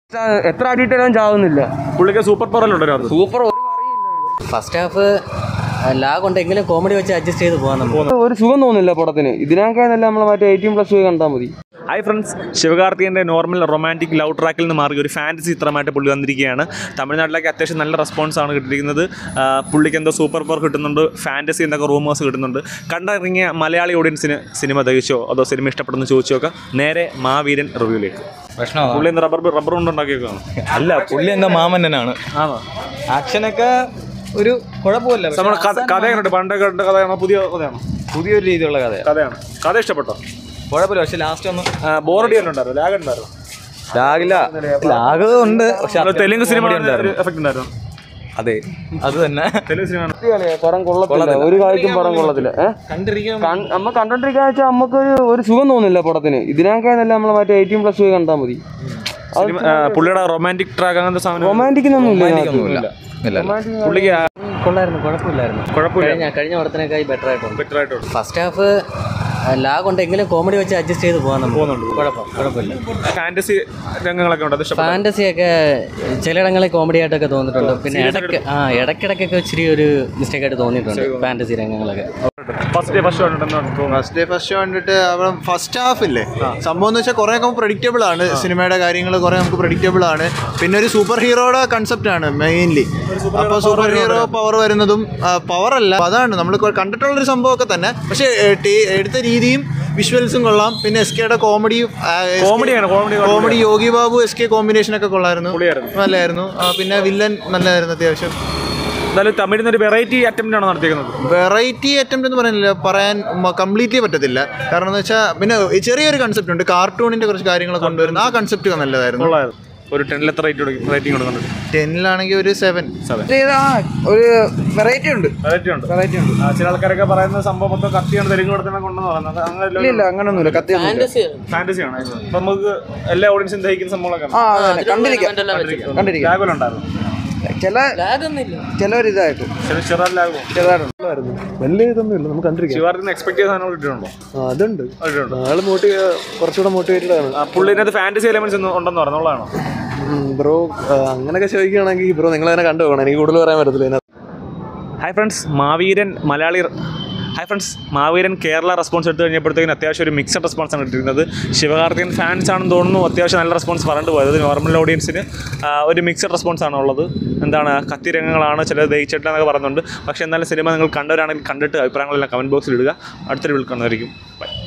എത്ര അടിയിട്ടാലും ചാവുന്നില്ല പുള്ളിക്ക് സൂപ്പർ പവർ ഉണ്ട് സൂപ്പർ ഒരു ഫസ്റ്റ് ഹാഫ് ലാഗ് ഉണ്ടെങ്കിലും കോമഡി വെച്ച് അഡ്ജസ്റ്റ് ചെയ്ത് പോകാൻ നമുക്ക് ഒരു സുഖം തോന്നുന്നില്ല പടത്തിന് ഇതിനൊക്കെ നല്ല നമ്മൾ മറ്റേ എയ്റ്റീൻ പ്ലസ് കണ്ടാൽ മതി ഹായ് ഫ്രണ്ട്സ് ശിവകാർത്തികൻ്റെ നോർമൽ റൊമാൻറ്റിക് ലവ് ട്രാക്കിൽ നിന്ന് മാറി ഒരു ഫാൻറ്റസി ചിത്രമായിട്ട് പുള്ളി വന്നിരിക്കുകയാണ് തമിഴ്നാട്ടിലേക്ക് അത്യാവശ്യം നല്ല റെസ്പോൺസാണ് കിട്ടിയിരിക്കുന്നത് ആ, പുള്ളിക്ക് എന്തോ സൂപ്പർ പവർ കിട്ടുന്നുണ്ട് ഫാൻറ്റസി എന്നൊക്കെ റൂമേഴ്സ് കിട്ടുന്നുണ്ട് കണ്ടിറങ്ങിയ മലയാളി ഓഡിയൻസിന് സിനിമ ദഹിച്ചോ അതോ സിനിമ ഇഷ്ടപ്പെടുന്നു ചോദിച്ചു നോക്കാം നേരെ മാവീരൻ റിവ്യൂലേക്ക് പ്രശ്നമാണ് പുള്ളി എന്താ റബ്ബർ റബ്ബർ കൊണ്ടുണ്ടാക്കിയേക്കാണ് അല്ല പുള്ളി എന്താ മാമന്നനാണ് ആണോ ആക്ഷനൊക്കെ ഒരു കുഴപ്പമില്ല പക്ഷെ നമ്മുടെ കഥ കഥ എങ്ങനെയുണ്ട് പണ്ടൊക്കെ കണ്ട കഥയാണോ പുതിയ കഥയാണോ പുതിയൊരു രീതിയിലുള്ള കഥയാണ് കഥയാണ് കഥ ഇഷ്ടപ്പെട്ടോ കുഴപ്പമില്ല പക്ഷെ ലാസ്റ്റ് ഒന്ന് ബോറടി തന്നെ ഉണ്ടായിരുന്നു ലാഗ് ഉണ്ടായിരുന്നു ലാഗില്ല ലാഗ് ഉണ്ട് പക്ഷെ തെലുങ്ക് സിനിമ ഉണ്ടായിരുന്നു എഫക്ട് ഉണ്ടായിരുന്നു അതെ അത് തന്നെ തെലുങ്ക് സിനിമ പടം കൊള്ളത്തില്ല ഒരു കാര്യത്തിലും പടം കൊള്ളത്തില്ല ഏഹ് കണ്ടിരിക്കാൻ നമ്മ കണ്ടോണ്ടിരിക്കാന്ന് വെച്ചാൽ നമുക്ക് ഒരു ഒരു സുഖം തോന്നുന്നില്ല പടത്തിന് ഇതിനൊക്കെ നല്ല നമ്മൾ മറ്റേ എയ്റ്റീൻ പ്ലസ് കണ്ടാൽ മതി സിനിമ ആ, പുള്ളിയുടെ റൊമാൻറ്റിക് ട്രാക്ക് അങ്ങനത്തെ സാധനം റൊമാൻറ്റിക് ഒന്നുമില്ല ഒന്നുമില്ല ഇല്ല പുള്ളിക്ക് ആ, കൊള്ളായിരുന്നു കുഴപ്പമില്ലായിരുന്നു കുഴപ്പമില്ല കഴിഞ്ഞ കഴിഞ്ഞ പടത്തിനേക്കായി ബെറ്റർ ആയിട്ടുണ്ട് ബെറ്റർ ആയിട്ടുണ്ട് ഫസ്റ്റ് ഹാഫ് ലാഗ് ഉണ്ടെങ്കിലും കോമഡി വെച്ച് അഡ്ജസ്റ്റ് ചെയ്ത് പോകാൻ നമുക്ക് കുഴപ്പം കുഴപ്പമില്ല ഫാന്റസി രംഗങ്ങളൊക്കെ ഉണ്ട് അത് ഇഷ്ടപ്പെട്ടു ഫാൻറ്റസി ഒക്കെ ചിലയിടങ്ങളിൽ കോമഡി ആയിട്ടൊക്കെ തോന്നിയിട്ടുണ്ട് പിന്നെ ഇടയ്ക്ക് ആ ഇടയ്ക്കിടയ്ക്കൊക്കെ ഇച്ചിരി ഒരു മിസ്റ്റേക്ക് ആയിട്ട് തോന്നിയിട്ടുണ്ട് ഫാൻറ്റസി രംഗങ്ങളൊക്കെ ഫസ്റ്റ് ഡേ ഫസ്റ്റ് കണ്ടിട്ടുണ്ടെന്നാണ് തോന്നുന്നത് ഫസ്റ്റ് ഡേ ഫസ്റ്റ് കണ്ടിട്ട് അവിടെ ഫസ്റ്റ് ഹാഫ് ഇല്ലേ സംഭവം എന്ന് വെച്ചാൽ കുറെ ഒക്കെ പ്രഡിക്റ്റബിൾ ആണ് സിനിമയുടെ കാര്യങ്ങൾ കുറെ നമുക്ക് പ്രഡിക്റ്റബിൾ ആണ് പിന്നെ ഒരു സൂപ്പർ ഹീറോയുടെ കൺസെപ്റ്റ് ആണ് മെയിൻലി അപ്പൊ സൂപ്പർ ഹീറോ പവർ വരുന്നതും പവർ അല്ല അതാണ് നമ്മൾ കണ്ടിട്ടുള്ള ഒരു സംഭവമൊക്കെ തന്നെ പക്ഷേ ഏ, ടേ- എടുത്ത രീതിയും വിഷ്വൽസും കൊള്ളാം പിന്നെ എസ് കെയുടെ കോമഡിയും കോമഡിയാണ് comedy comedy Yogi Babu S K combination ഒക്കെ കൊള്ളായിരുന്നു പൊളിയായിരുന്നു. നല്ലായിരുന്നു ആ, പിന്നെ വില്ലൻ നല്ലതായിരുന്നു അത്യാവശ്യം എന്നാലും തമിഴിൽ നിന്ന് ഒരു വെറൈറ്റി അറ്റംപ്റ്റ് ആണ് നടത്തിയിരിക്കുന്നത് വെറൈറ്റി അറ്റംപ്റ്റ് എന്ന് പറയുന്നില്ല പറയാൻ കംപ്ലീറ്റ്ലി പറ്റത്തില്ല കാരണം എന്ന് വെച്ചാൽ പിന്നെ ചെറിയൊരു കൺസെപ്റ്റ് ഉണ്ട് കാർട്ടൂണിന്റെ കുറച്ച് കാര്യങ്ങൾ കൊണ്ടുവരുന്ന ആ കൺസെപ്റ്റ് നല്ലതായിരുന്നു കൊള്ളായിരുന്നു ഒരു ടെന്നിൽ എത്ര റേറ്റ് റേറ്റിംഗ് കൊടുക്കുന്നുണ്ട് ടെന്നിലാണെങ്കിൽ ഒരു സെവൻ ഒരു വെറൈറ്റി ഉണ്ട് വെറൈറ്റി ഉണ്ട് വെറൈറ്റി ഉണ്ട് ആ, ചില ആൾക്കാരൊക്കെ പറയുന്ന സംഭവം മൊത്തം കത്തിയാണ് തെലുങ്ക് കൊടുത്തന്നെ കൊണ്ടെന്ന് പറയുന്നത് അങ്ങനെ ഇല്ല അങ്ങനൊന്നുമില്ല കത്തി ഫാന്റസി ആണ് അപ്പൊ നമുക്ക് എല്ലാ ഓഡിയൻസും ദഹിക്കുന്ന സംഭവങ്ങളൊക്കെ ആ അതെ കണ്ടിരിക്കാം കണ്ടിരിക്കാം ലാഗുല ഉണ്ടായിരുന്നു ചില ചിലൊരിതായിട്ട് ചില ചെറു ലാഗും ചെറുതായിട്ടുണ്ട് വലിയ ഇതൊന്നും ഇല്ല നമുക്ക് കണ്ടിരിക്കാം ശിവാർത്തിന് എക്സ്പെക്ട് ചെയ്ത സാധനങ്ങൾ കിട്ടിയിട്ടുണ്ടോ ആ, അതുണ്ട് കിട്ടിയിട്ടുണ്ടോ ആള് മോട്ടിവ് കുറച്ചുകൂടെ മോട്ടിവേറ്റഡ് ആണ് ആ, പുള്ളിനകത്ത് ഫാന്റസി എലമെന്റ്സ് ഉണ്ടെന്ന് പറഞ്ഞുള്ളതാണോ ബ്രോ അങ്ങനെയൊക്കെ ചോദിക്കുകയാണെങ്കിൽ ബ്രോ നിങ്ങൾ തന്നെ കണ്ടു പോകണം എനിക്ക് കൂടുതൽ പറയാൻ പറ്റത്തില്ല ഇതിനകത്ത്. Hi friends Maaveeran Malayali hi friends Maaveeran Kerala response എടുത്തു കഴിഞ്ഞപ്പോഴത്തേക്കും അത്യാവശ്യം ഒരു മിക്സഡ് റെസ്പോൺസ് ആണ് കിട്ടിയിരുന്നത് ശിവകാർത്തികൻ ഫാൻസ് ആണെന്ന് തോന്നുന്നു അത്യാവശ്യം നല്ല റെസ്പോൺസ് പറഞ്ഞിട്ട് പോയത് നോർമൽ ഓഡിയൻസിന് ആ, ഒരു മിക്സഡ് റെസ്പോൺസ് ആണ് ഉള്ളത് എന്താണ് കത്തി രംഗങ്ങളാണ് ചില ദഹിച്ചിട്ടെന്നൊക്കെ പറയുന്നുണ്ട് പക്ഷേ എന്നാലും സിനിമ നിങ്ങൾ കണ്ടവരാണെങ്കിൽ കണ്ടിട്ട് അഭിപ്രായങ്ങളെല്ലാം കമൻറ്റ് ബോക്സിൽ ഇടുക അടുത്തൊരു വിളിക്കുന്നതായിരിക്കും ബൈ